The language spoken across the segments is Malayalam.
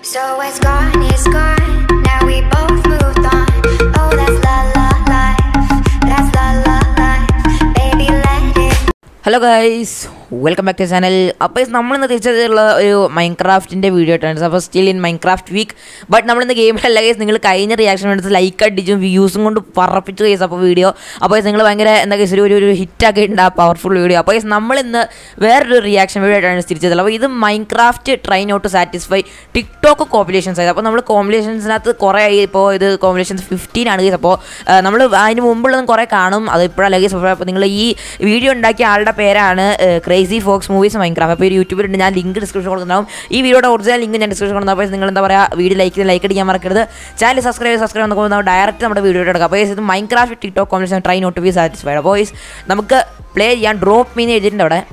So it's gone, it's gone. Now we both moved on. Oh, that's la la life. That's la la life. Baby, let it hello guys welcome back to channel അപ്പോൾ നമ്മളിന്ന് തിരിച്ചുള്ള ഒരു മൈൻക്രാഫ്റ്റിൻ്റെ വീഡിയോ ആയിട്ടാണ് അപ്പോൾ still in Minecraft week but നമ്മളിന്ന് ഗെയിമിലല്ല ഗൈസ് നിങ്ങൾ കഴിഞ്ഞ റിയാക്ഷൻ എടുത്ത് ലൈക്ക് അടിച്ചും വ്യൂസും കൊണ്ട് പറപ്പിച്ചു ഗൈസ് അപ്പോൾ വീഡിയോ അപ്പോൾ നിങ്ങൾ ഭയങ്കര എന്താ ഗൈസ് ഒരു ഒരു ഹിറ്റാക്കി ഉണ്ട് ആ പവർഫുൾ വീഡിയോ അപ്പോൾ ഗൈസ് നമ്മളിന്ന് വേറൊരു റിയാക്ഷൻ വീഡിയോ ആയിട്ടാണ് തിരിച്ചത് അപ്പോൾ ഇത് Minecraft try not to satisfy TikTok combinations ആയത് അപ്പോൾ നമ്മൾ കോമ്പിനേഷൻസിനകത്ത് കുറേ ആയി ഇപ്പോൾ ഇത് കോമ്പിനേഷൻസ് ഫിഫ്റ്റീൻ ആണ് ഗൈസ് അപ്പോൾ നമ്മൾ അതിന് മുമ്പുള്ളതും കുറേ കാണും അത് ഇപ്പോഴല്ല ഗൈസ് അപ്പോൾ നിങ്ങൾ ഈ വീഡിയോ ഉണ്ടാക്കിയ ആളുടെ പേരാണ് ക്രേസി ഫോക്സ് മൂവീസ് മൈൻക്രാഫ്റ്റ് അപ്പോൾ ഒരു യൂട്യൂബിലുണ്ട് ഞാൻ ലിങ്ക് ഡിസ്ക്രിപ്ഷൻ കൊടുക്കുന്നുണ്ടാവും ഈ വീഡിയോയുടെ ഒറിജിനൽ ലിങ്ക് ഞാൻ ഡിസ്ക്രിപ്ഷൻ കൊടുക്കുന്ന അപ്പോൾ നിങ്ങൾ എന്താ പറയുക വീഡിയോ ലൈക്ക് ലൈക്ക് അടിക്കാൻ മറക്കരുത് ചാനൽ സബ്സ്ക്രൈബ് സബ്സ്ക്രൈബ് എന്നൊക്കെ നമ്മൾ ഡയറക്റ്റ് നമ്മുടെ വീഡിയോ എടുക്കാം അപ്പോൾ ഇത് Minecraft TikTok combination try not be satisfied അപ്പോൾ is നമുക്ക് പ്ലേ ചെയ്യാൻ ഡ്രോപ്പ് മീന്ന് എഴുതിയിട്ടുണ്ട് അവിടെ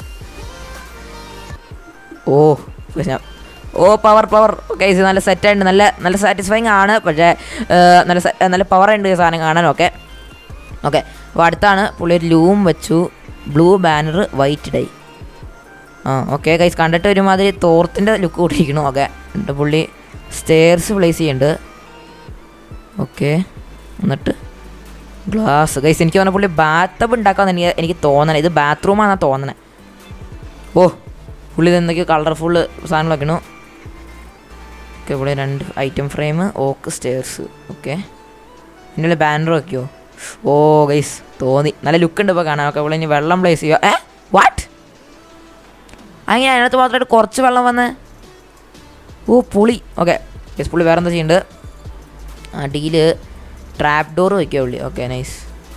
ഓ ഞാൻ ഓ പവർ പവർ ഓക്കെ ഇത് നല്ല സെറ്റായിട്ട് നല്ല നല്ല സാറ്റിസ്ഫൈങ് ആണ് പക്ഷേ ഏർ, നല്ല സെ- നല്ല പവർ ഉണ്ട് ഈ സാധനം കാണാൻ ഓക്കെ ഓക്കെ അപ്പോൾ അടുത്താണ് പുള്ളി ഒരു ലൂം വെച്ചു ബ്ലൂ ബാനർ വൈറ്റ് ഡൈ ആ ഓക്കെ കൈസ് കണ്ടിട്ട് ഒരുമാതിരി തോർത്തിൻ്റെ ലുക്ക് കൂട്ടിയിരിക്കണു ഓക്കെ എന്നിട്ട് പുള്ളി സ്റ്റെയർസ് പ്ലേസ് ചെയ്യുന്നുണ്ട് ഓക്കെ എന്നിട്ട് ഗ്ലാസ് ഗൈസ് എനിക്ക് പറഞ്ഞ പുള്ളി ബാത്തബ് ഉണ്ടാക്കാമെന്ന് എനിക്ക് എനിക്ക് തോന്നണേ ഇത് ബാത്റൂമാണെന്നാണ് തോന്നണേ ഓ പുള്ളി ഇത് എന്തൊക്കെയോ കളർഫുൾ സാധനങ്ങൾ വെക്കണു ഓക്കെ ഇവിടെ രണ്ട് item frame oak stairs okay പിന്നെ ബാനർ വെക്കോ ഓ ഗൈസ് തോന്നി നല്ല ലുക്ക് ഉണ്ട് ഇപ്പോൾ കാണാൻ ഓക്കെ ഇവിടെ ഇനി വെള്ളം പ്ലേസ് ചെയ്യുക ഏ വാട്ട് അങ്ങനെ അതിനകത്ത് മാത്രമായിട്ട് കുറച്ച് വെള്ളം വന്ന് ഓ പുളി ഓക്കെ ഗൈസ് പുള്ളി വേറെ എന്താ ചെയ്യുന്നുണ്ട് അടിയിൽ ട്രാപ്പ് ഡോർ വയ്ക്കുക പുള്ളി ഓക്കെ നൈസ്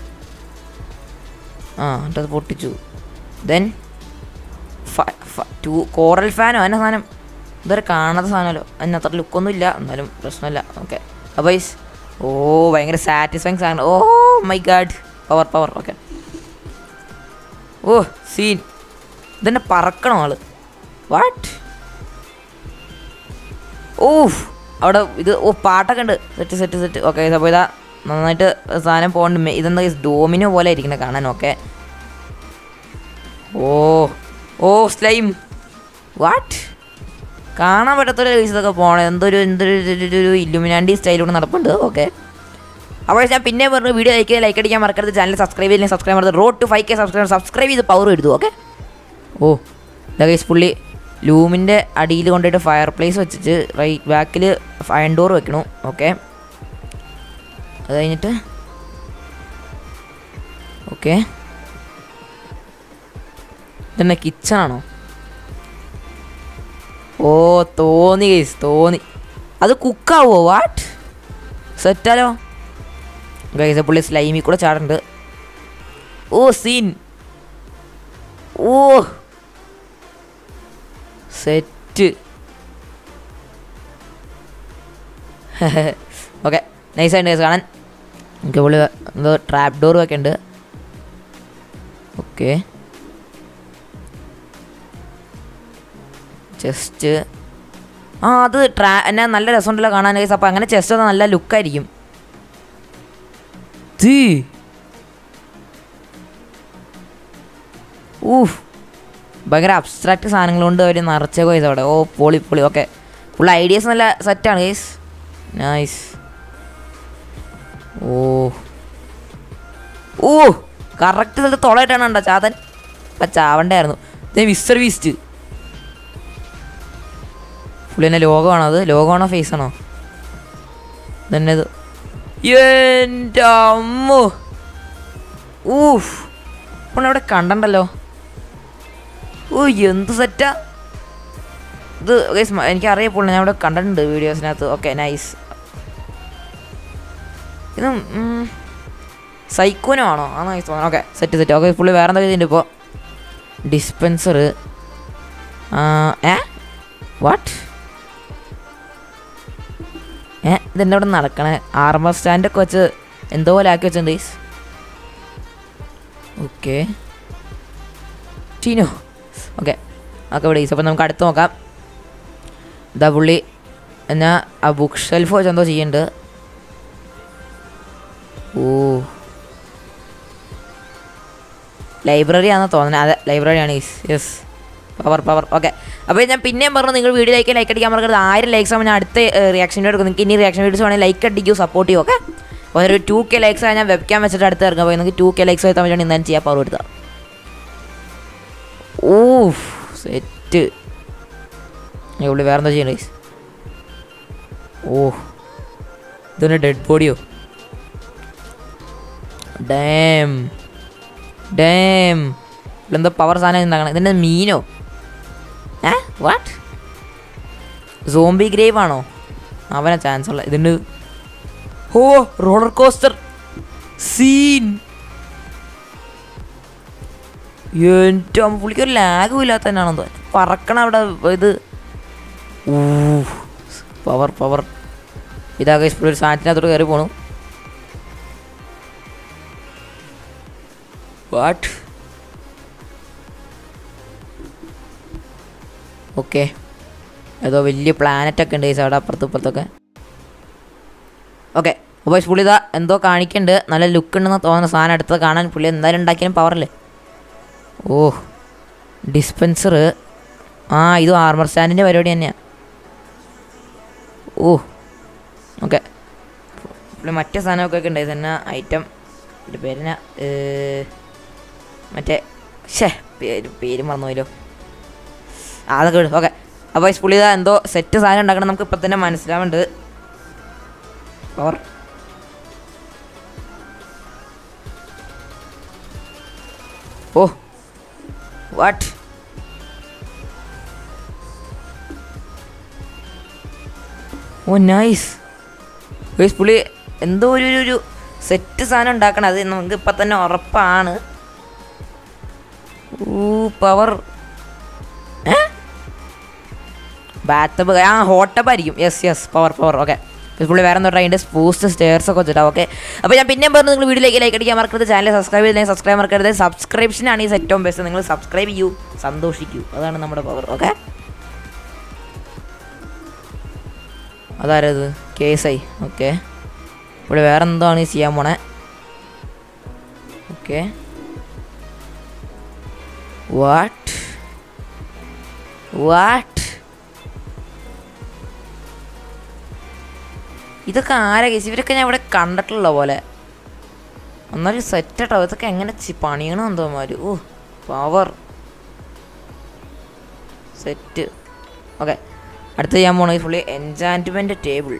ആ എന്നിട്ടത് പൊട്ടിച്ചു ദെൻ ടു കോറൽ ഫാനോ അതിൻ്റെ സാധനം ഇതുവരെ കാണാത്ത സാധനമല്ലോ അതിന് അത്ര ലുക്കൊന്നും ഇല്ല എന്നാലും പ്രശ്നമില്ല ഓക്കെ അപ്പോൾ ഈസ് ഓ ഭയങ്കര സാറ്റിസ്ഫൈങ് സാധനം oh my god power power okay oh scene ഇതെന്നെ പറക്കണം ആള് വാട്ട് ഓ അവിടെ ഇത് ഓ പാട്ടൊക്കെ ഉണ്ട് സെറ്റ് സെറ്റ് സെറ്റ് ഓക്കെ അപ്പോൾ ഇതാ നന്നായിട്ട് സാധനം പോകണ്ട് ഇതെന്താ ഡോമിനോ പോലെ ഇരിക്കണേ കാണാൻ okay oh oh slime what കാണാൻ പറ്റാത്തൊരു ഇതൊക്കെ പോകണേ എന്തൊരു എന്തൊരു ഒരു- ഒരു- ഒരു ഇല്ലുമിനാണ്ടി സ്റ്റൈലൂടെ നടപ്പുണ്ട് ഓക്കെ അപ്പോൾ ഞാൻ പിന്നെ പറഞ്ഞു വീഡിയോ ലൈക്ക് ചെയ്ത് ലൈക്ക് അടിക്കാൻ മറക്കരുത് ചാനൽ സബ്സ്ക്രൈബ് ചെയ്യില്ലെങ്കിൽ സബ്സ്ക്രൈബ് ചെയ്ത് road to five K subscribe subscribe ചെയ്ത് പവർ എഴുതും ഓക്കെ ഓ ഗൈസ് പുള്ളി ലൂമിൻ്റെ അടിയിൽ കൊണ്ടുപോയിട്ട് ഫയർ പ്ലേസ് വെച്ചിട്ട് റൈറ്റ് ബാക്കിൽ അയൺ ഡോർ വെക്കണു ഓക്കെ അത് കഴിഞ്ഞിട്ട് ഓക്കെ ഇതെന്നെ കിച്ചണാണോ ഓ തോന്നി ഗൈസ് തോന്നി അത് കുക്കാവോ വാട്ട് സെറ്റാലോ ഗൈസ് പുള്ളി സ്ലൈമിൽ കൂടെ ചാടുന്നുണ്ട് oh scene oh set okay നൈസായിട്ട് ഗൈസ് കാണാൻ എനിക്ക് പുള്ളി എന്തോ ട്രാപ്പ് ഡോർ ഒക്കെ ഉണ്ട് ഓക്കെ ചെസ്റ്റ് ആ അത് ട്രാ എന്നാ നല്ല രസമുണ്ടല്ലോ കാണാൻ ഗൈസ് അപ്പോൾ അങ്ങനെ ചെസ്റ്റ് ഒന്ന് നല്ല ലുക്കായിരിക്കും തീ ഊഫ് ഭയങ്കര അബ്സ്ട്രാക്ട് സാധനങ്ങൾ കൊണ്ട് അവർ നിറച്ച ഗൈസ് അവിടെ ഓ പൊളി പൊളി ഓക്കെ ഉള്ള ഐഡിയാസ് നല്ല സെറ്റാണ് guys nice oh oh correct സ്ഥലത്ത് തൊളയിട്ടാണ് കണ്ടോ ചാതൻ അപ്പം ചാവണ്ടായിരുന്നു ഇത് മിസ്റ്റർ വീസ്റ്റ് പുള്ളി തന്നെ ലോകമാണോ അത് ലോകമാണോ ഫേസ് ആണോ തന്നെ ഇത് എൻ്റെ അമ്മോ ഊഫ് അപ്പോൾ അവിടെ കണ്ടണ്ടല്ലോ ഓ എന്ത് സെറ്റാ ഇത് ഗൈസ് എനിക്കറിയപ്പോൾ ഞാൻ ഇവിടെ കണ്ടിട്ടുണ്ട് വീഡിയോസിനകത്ത് ഓക്കെ നൈസ് ഇത് സൈക്കോനോ ആണോ ആ നൈസ് തോന്നുന്നു ഓക്കെ സെറ്റ് സെറ്റ് ഓക്കെ പുള്ളി വേറെ എന്താ ചെയ്തിട്ടുണ്ട് ഇപ്പോൾ ഡിസ്പെൻസർ ഏ വാട്ട് ഏ ഇതെന്നെ ഇവിടെ നടക്കണേ ആർമർ സ്റ്റാൻഡൊക്കെ വെച്ച് എന്തോ പോലെ ആക്കി വെച്ചിട്ടുണ്ട് ഗൈസ് ഓക്കെ ടീനോ ഓക്കെ ഓക്കെ ഇവിടെ ഈസ് അപ്പോൾ നമുക്ക് അടുത്ത് നോക്കാം ഇതാ പുള്ളി എന്നാ ആ ബുക്ക് ഷെൽഫ് വെച്ച് എന്തോ ചെയ്യുന്നുണ്ട് ഓ ലൈബ്രറി ആണെന്ന് തോന്നുന്നത് അതെ ലൈബ്രറി ആണ് യെസ് പവർ പവർ ഓക്കെ അപ്പോൾ ഞാൻ പിന്നെയും പറഞ്ഞു നിങ്ങൾ വീഡിയോ ലൈക്ക് ലൈക്ക് അടിക്കാൻ മറക്കരുത് ആയിരം ലൈക്സ് ആകുമ്പോൾ ഞാൻ അടുത്ത റിയാക്ഷൻ വീഡിയോ എടുക്കും നിങ്ങൾക്ക് ഇനി റിയാക്ഷൻ വീഡിയോസ് വേണമെങ്കിൽ ലൈക്ക് അടിക്കൂ സപ്പോർട്ട് ചെയ്യൂ ഓക്കെ അപ്പോൾ ഒരു ടു കെ ലൈക്സ് ഞാൻ വെബ്ക്യാം വെച്ചിട്ട് അടുത്ത് ഇറങ്ങും അപ്പോൾ നിങ്ങൾക്ക് ടു കെ ലൈക്സ് വെച്ചാൽ വേണ്ടി എന്തായാലും ചെയ്യാൻ പവർ എടുത്താൽ ഓ സെറ്റ് ഇവിടെ വേറെ എന്താ ചെയ്യണേ ഓ ഇതൊരു ഡെഡ് ബോഡിയോ ഡാം ഡാം ഇതെന്താ പവർ സാധനം ഉണ്ടാക്കണം ഇതിൻ്റെ മീനോ ഏ വാട്ട് സോംബി ഗ്രേവ് ആണോ അവനെ ചാൻസ് ഉള്ള ഇതിന് ഓ റോളർ കോസ്റ്റർ സീൻ എൻ്റെ പുള്ളിക്ക് ഒരു ലാഗും ഇല്ലാത്ത തന്നെയാണോ തോന്നുന്നു പറക്കണ അവിടെ ഇത് ഊ പവർ പവർ ഇതാകെ ഒരു സാധനത്തിനകത്തോട്ട് കയറി പോണു വാട്ട് ഓക്കെ ഏതോ വലിയ പ്ലാനറ്റ് ഒക്കെ ഉണ്ട് ഈ അവിടെ അപ്പുറത്തും ഇപ്പുറത്തൊക്കെ ഓക്കെ അപ്പോൾ പുള്ളി ഇതാ എന്തോ കാണിക്കുന്നുണ്ട് നല്ല ലുക്ക് ഉണ്ടെന്ന് തോന്നുന്ന സാധനം അടുത്തത് കാണാൻ പുള്ളി എന്തായാലും ഉണ്ടാക്കിയാലും പവറല്ലേ ഓ ഡിസ്പെൻസർ ആ ഇത് ആർമർ സ്റ്റാൻഡിൻ്റെ പരിപാടി തന്നെയാണ് ഓ ഓക്കെ പുള്ളി മറ്റേ സാധനമൊക്കെ ഉണ്ട് തന്നെ ഐറ്റം എൻ്റെ പേരിന മറ്റേ ഷേ പേര് പേര് മറന്നുപോയല്ലോ ആ, അതൊക്കെ വിടും ഓക്കെ അപ്പോൾ ഈ പുള്ളി ഇതാ എന്തോ സെറ്റ് സാധനം ഉണ്ടാക്കണം നമുക്ക് ഇപ്പം തന്നെ മനസ്സിലാവുന്നുണ്ട് power oh what oh nice guys പുള്ളി എന്തോ ഒരു ഒരു- ഒരു സെറ്റ് സാധനം ഉണ്ടാക്കണം അത് നമുക്ക് ഇപ്പം തന്നെ ഉറപ്പാണ് ഊ പവർ ഏ ബാത്തബ് ആ ഹോട്ടപ്പ് ആയിരിക്കും yes yes power power okay പുള്ളി വേറെ എന്താ അതിൻ്റെ സ്പൂസ്റ്റ് സ്റ്റേഴ്സ് ഒക്കെ വെച്ചിട്ടാ ഓക്കെ അപ്പോൾ ഞാൻ പിന്നെയും പറഞ്ഞു നിങ്ങൾ വീഡിയോയിലേക്ക് ലൈക്ക് അടിക്കാൻ മറക്കരുത് ചാനൽ സബ്സ്ക്രൈബ് ചെയ്തില്ലെങ്കിൽ സബ്സ്ക്രൈബ് മറക്കരുത് സബ്സ്ക്രിപ്ഷനാണ് ഈ സെറ്റോം ബെസ്റ്റ് നിങ്ങൾ സബ്സ്ക്രൈബ് ചെയ്യൂ സന്തോഷിക്കൂ അതാണ് നമ്മുടെ പവർ ഓക്കെ അതാരത് കേസ് ഐ ഓക്കെ ഇവിടെ വേറെ എന്താണ് ഈ ചെയ്യാൻ പോണേ ഓക്കെ വാട്ട് വാട്ട് ഇതൊക്കെ ആരാ കേസ് ഇവരൊക്കെ ഞാൻ ഇവിടെ കണ്ടിട്ടുള്ള പോലെ എന്നാലും സെറ്റ് കേട്ടോ ഇതൊക്കെ എങ്ങനെ ചി- പണിയണം എന്തോമാര് ഓ പവർ സെറ്റ് ഓക്കെ അടുത്ത ചെയ്യാൻ പോണത് ഫുള്ളി എൻചാൻറ്റ്മെൻറ്റ് ടേബിൾ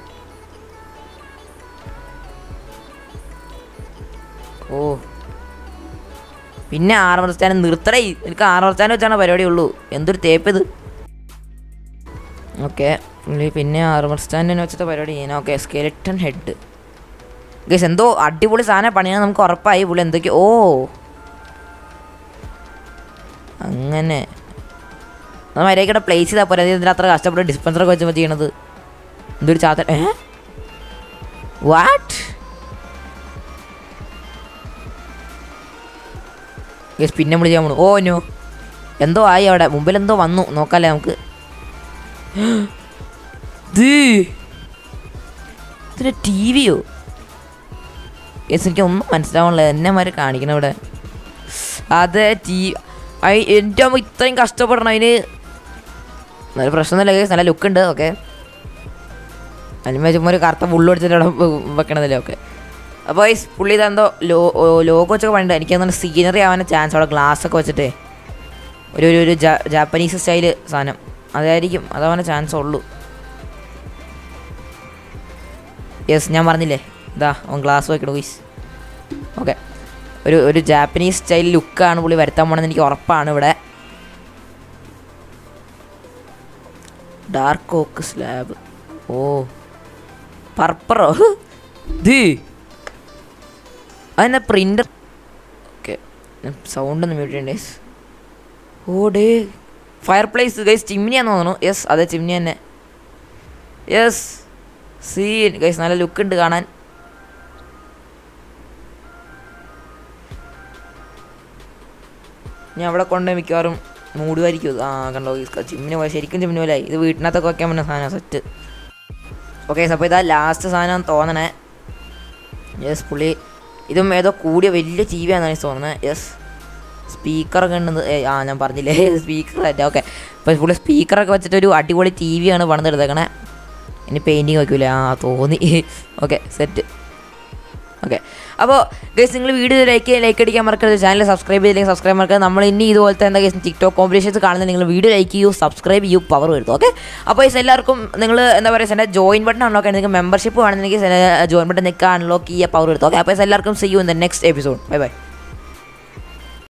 ഓ പിന്നെ ആറ് സ്റ്റാൻഡ് നിർത്തടേ എനിക്ക് ആറ് സ്റ്റാൻഡ് വെച്ചാണ് പരിപാടി ഉള്ളൂ എന്തൊരു തേപ്പ് ഇത് ഓക്കെ പുള്ളി പിന്നെ ആർമർ സ്റ്റാൻഡിന് വെച്ചിട്ട് പരിപാടി ചെയ്യാൻ ഓക്കെ സ്കെലിറ്റൺ ഹെഡ് ഗൈസ് എന്തോ അടിപൊളി സാധനം പണിയാൻ നമുക്ക് ഉറപ്പായി പുള്ളി എന്തൊക്കെയോ ഓ അങ്ങനെ നമ്മൾ മര്യാദയ്ക്ക് പ്ലേസ് ചെയ്താൽ പോരാ ഇതിന് അത്ര കഷ്ടപ്പെട്ട് ഡിസ്പെൻസറൊക്കെ വെച്ച് ചെയ്യണത് എന്തൊരു ചാത്ത ഏ വാട്ട് ഗൈസ് പിന്നെ നമ്മൾ ചെയ്യാൻ പോണു ഓ നോ എന്തോ ആയി അവിടെ മുമ്പിൽ എന്തോ വന്നു നോക്കാല്ലേ നമുക്ക് ഇത് ഇതിൻ്റെ ടി വിയോ യെസ് എനിക്ക് ഒന്നും മനസ്സിലാവണില്ല എന്നെ മാര് കാണിക്കണം ഇവിടെ അതെ ടി ഐ എൻ്റെ അമ്മ ഇത്രയും കഷ്ടപ്പെടണം അതിന് നല്ല പ്രശ്നമൊന്നുമില്ല കേസ് നല്ല ലുക്ക് ഉണ്ട് ഓക്കെ അതിന് ചുമ്മാ ഒരു കറുത്ത പുള്ളു അടിച്ചിട്ട് അവിടെ വെ- വെക്കണതല്ലേ ഓക്കെ അപ്പോൾ ഈ പുള്ളി ഇതെന്തോ ലോ ലോഗോ വെച്ചൊക്കെ പണിയുണ്ട് എനിക്ക് തോന്നുന്നു സീനറി ആവാൻ ചാൻസ് അവിടെ ഗ്ലാസ് ഒക്കെ വെച്ചിട്ടേ ഒരു ഒരു ഒരു ജാ- ജാപ്പനീസ് സ്റ്റൈല് സാധനം അതായിരിക്കും അതാവാൻ ചാൻസ് ഉള്ളൂ യെസ് ഞാൻ പറഞ്ഞില്ലേ ഇതാ അവൻ ഗ്ലാസ് വെക്കണം ഗീസ് ഓക്കെ ഒരു ഒരു ജാപ്പനീസ് സ്റ്റൈൽ ലുക്കാണ് പുള്ളി വരുത്താൻ പോണെന്ന് എനിക്ക് ഉറപ്പാണ് ഇവിടെ ഡാർക്ക് ഓക്ക് സ്ലാബ് ഓ പർപ്പറോ ഇത് അതെന്നാ പ്രിൻ്റർ ഓക്കെ സൗണ്ട് ഒന്ന് മ്യൂട്ട് ചെയ്യണ്ടേ oh the fireplace guys ചിമ്മിനിയാന്ന് തോന്നുന്നു യെസ് അതെ ചിമ്മിനി തന്നെ യെസ് സീൻ ഗൈസ് നല്ല ലുക്ക് ഉണ്ട് കാണാൻ ഞാൻ അവിടെ കൊണ്ട് മിക്കവാറും മൂടുമായിരിക്കും ഇത്. ആ കണ്ടോ ഈ ചിമ്മിന് പോലെ ശരിക്കും ചിമ്മിന് പോലെ ഇത് വീട്ടിനകത്തൊക്കെ വെക്കാൻ പറ്റുന്ന സാധനം സെറ്റ് ഓക്കെ അപ്പോൾ ഇതാ ലാസ്റ്റ് സാധനം തോന്നണേ യെസ് പുള്ളി ഇതും ഏതോ കൂടിയ വലിയ ടി വി ആണെന്നാണ് എനിക്ക് തോന്നുന്നത് യെസ് സ്പീക്കറൊക്കെ ഉണ്ടെന്ന് ഏ, ആ ഞാൻ പറഞ്ഞില്ലേ സ്പീക്കർ അല്ല ഓക്കെ അപ്പോൾ ഫുള്ള് സ്പീക്കറൊക്കെ വെച്ചിട്ട് ഒരു അടിപൊളി ടി വി ആണ് പണിതെടുത്തേക്കണേ ഇനി പെയിൻറ്റിങ് വയ്ക്കൂലേ ആ തോന്നി ഓക്കെ സെറ്റ് ഓക്കെ അപ്പോൾ ഗൈസ് നിങ്ങൾ വീഡിയോ ലൈക്ക് ലൈക്ക് അടിക്കാൻ മറക്കരുത് ചാനൽ സബ്സ്ക്രൈബ് ചെയ്തില്ലെങ്കിൽ സബ്സ്ക്രൈബ് മറക്കരുത് നമ്മൾ ഇനി ഇതുപോലത്തെ എന്താ ഗൈസ് ടിക്ടോക്ക് കോമ്പറ്റീഷൻസ് കാണുന്നത് നിങ്ങൾ വീഡിയോ ലൈക്ക് ചെയ്യൂ സബ്സ്ക്രൈബ് ചെയ്യൂ പവർ വരുത്തും ഓക്കെ അപ്പോൾ ഗൈസ് എല്ലാവർക്കും നിങ്ങൾ എന്താ പറയുക എൻ്റെ ജോയിൻ ബട്ടൺ അൺലോക്ക് ചെയ്യണം നിങ്ങൾക്ക് മെമ്പർഷിപ്പ് വേണമെന്നെങ്കിൽ ജോയിൻ ബട്ടൺ നിൽക്കുക അൺലോക്ക് ചെയ്യുക പവർ എടുത്തു ഓക്കെ അപ്പോൾ ഗൈസ് എല്ലാവർക്കും see you in the next episode bye by